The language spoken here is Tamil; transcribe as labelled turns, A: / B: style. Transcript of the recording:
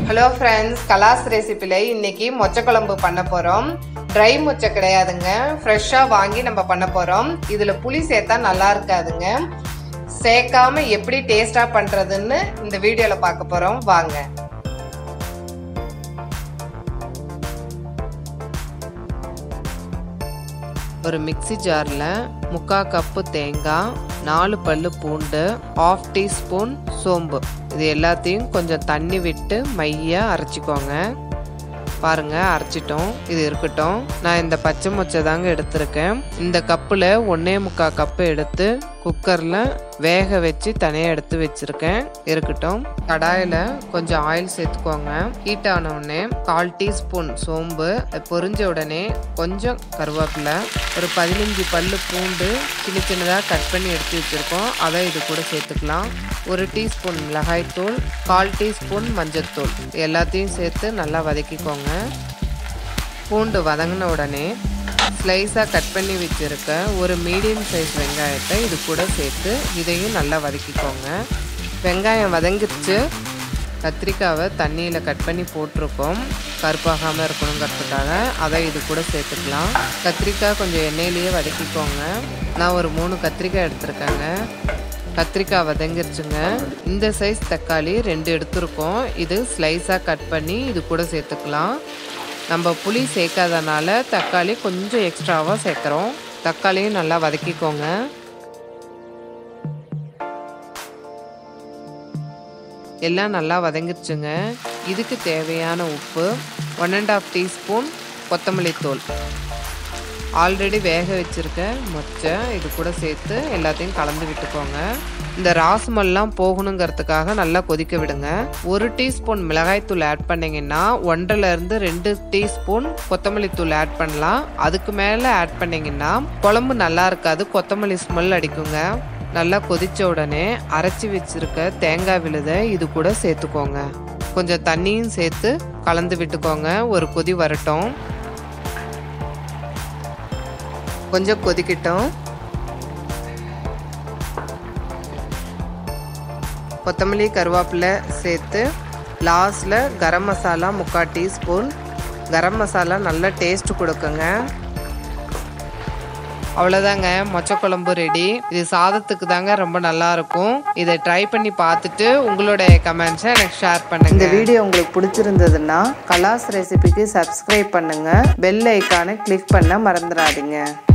A: ஹலோ ஃப்ரெண்ட்ஸ் கலாஸ் ரெசிப்பியில் இன்னைக்கு மொச்சை குழம்பு பண்ண போகிறோம் ட்ரை மொச்சை கிடையாதுங்க ஃப்ரெஷ்ஷாக வாங்கி நம்ம பண்ண போகிறோம் இதில் புளி சேர்த்தா நல்லா இருக்காதுங்க சேர்க்காம எப்படி டேஸ்டாக பண்ணுறதுன்னு இந்த வீடியோவில் பார்க்க போகிறோம் வாங்க ஒரு மிக்சி ஜாரில் முக்கால் கப்பு தேங்காய் நாலு பல்லு பூண்டு ஆஃப் டீஸ்பூன் சோம்பு இது எல்லாத்தையும் கொஞ்சம் தண்ணி விட்டு மையாக அரைச்சிக்கோங்க பாருங்க அரைச்சிட்டோம் இது இருக்கட்டும் நான் இந்த பச்சை மொச்சை தாங்க எடுத்திருக்கேன் இந்த கப்பில் ஒன்னே முக்கால் கப்பு எடுத்து குக்கரில் வேக வச்சு தனியாக எடுத்து வச்சுருக்கேன் இருக்கட்டும் கடாயில் கொஞ்சம் ஆயில் சேர்த்துக்கோங்க ஹீட் ஆன உடனே கால் டீஸ்பூன் சோம்பு பொரிஞ்ச உடனே கொஞ்சம் கருவேப்பிலை ஒரு பதினஞ்சு பல்லு பூண்டு சின்ன சின்னதாக கட் பண்ணி எடுத்து வச்சுருக்கோம் அதை இது கூட சேர்த்துக்கலாம் ஒரு டீஸ்பூன் மிளகாய்த்தூள் கால் டீஸ்பூன் மஞ்சத்தூள் எல்லாத்தையும் சேர்த்து நல்லா வதக்கிக்கோங்க பூண்டு வதங்கின உடனே ஸ்லைஸாக கட் பண்ணி வச்சுருக்க ஒரு மீடியம் சைஸ் வெங்காயத்தை இது கூட சேர்த்து இதையும் நல்லா வதக்கிக்கோங்க வெங்காயம் வதங்கிருச்சு கத்திரிக்காவை தண்ணியில் கட் பண்ணி போட்டிருக்கோம் கருப்பாகாமல் இருக்கணுங்கிறதுக்காக அதை இது கூட சேர்த்துக்கலாம் கத்திரிக்காய் கொஞ்சம் எண்ணெயிலேயே வதக்கிக்கோங்க நான் ஒரு மூணு கத்திரிக்காய் எடுத்திருக்கேங்க கத்திரிக்காய் வதங்கிருச்சுங்க இந்த சைஸ் தக்காளி ரெண்டு எடுத்திருக்கோம் இது ஸ்லைஸாக கட் பண்ணி இது கூட சேர்த்துக்கலாம் நம்ம புளி சேர்க்காதனால தக்காளி கொஞ்சம் எக்ஸ்ட்ராவாக சேர்க்குறோம் தக்காளியும் நல்லா வதக்கிக்கோங்க எல்லாம் நல்லா வதங்கிருச்சுங்க இதுக்கு தேவையான உப்பு ஒன் அண்ட் ஆஃப் டீஸ்பூன் கொத்தமல்லி தூள் ஆல்ரெடி வேக வச்சுருக்க மொச்சை இது கூட சேர்த்து எல்லாத்தையும் கலந்து விட்டுக்கோங்க இந்த ராஸ்மல்லாம் போகணுங்கிறதுக்காக நல்லா கொதிக்க விடுங்க ஒரு டீஸ்பூன் மிளகாய்த்தூள் ஆட் பண்ணிங்கன்னா ஒன்றரைலேருந்து ரெண்டு டீஸ்பூன் கொத்தமல்லி தூள் ஆட் பண்ணலாம் அதுக்கு மேலே ஆட் பண்ணிங்கன்னா குழம்பு நல்லா இருக்காது கொத்தமல்லி ஸ்மெல் அடிக்குங்க நல்லா கொதிச்ச உடனே அரைச்சி வச்சிருக்க தேங்காய் விழுதை இது கூட சேர்த்துக்கோங்க கொஞ்சம் தண்ணியும் சேர்த்து கலந்து விட்டுக்கோங்க ஒரு கொதி வரட்டும் கொஞ்சம் கொதிக்கட்டும் கொத்தமல்லி கருவேப்பிலை சேர்த்து லாஸ்டில் கரம் மசாலா முக்கால் டீஸ்பூன் கரம் மசாலா நல்ல டேஸ்ட் கொடுக்குங்க அவ்வளோதாங்க மொச்சை குழம்பு ரெடி இது சாதத்துக்கு தாங்க ரொம்ப நல்லா இருக்கும் இதை ட்ரை பண்ணி பார்த்துட்டு உங்களுடைய கமெண்ட்ஸை எனக்கு ஷேர் பண்ணுங்க
B: இந்த வீடியோ உங்களுக்கு பிடிச்சிருந்ததுன்னா கலாஸ் ரெசிபிக்கு சப்ஸ்கிரைப் பண்ணுங்க பெல் ஐக்கானை கிளிக் பண்ண மறந்துடாதீங்க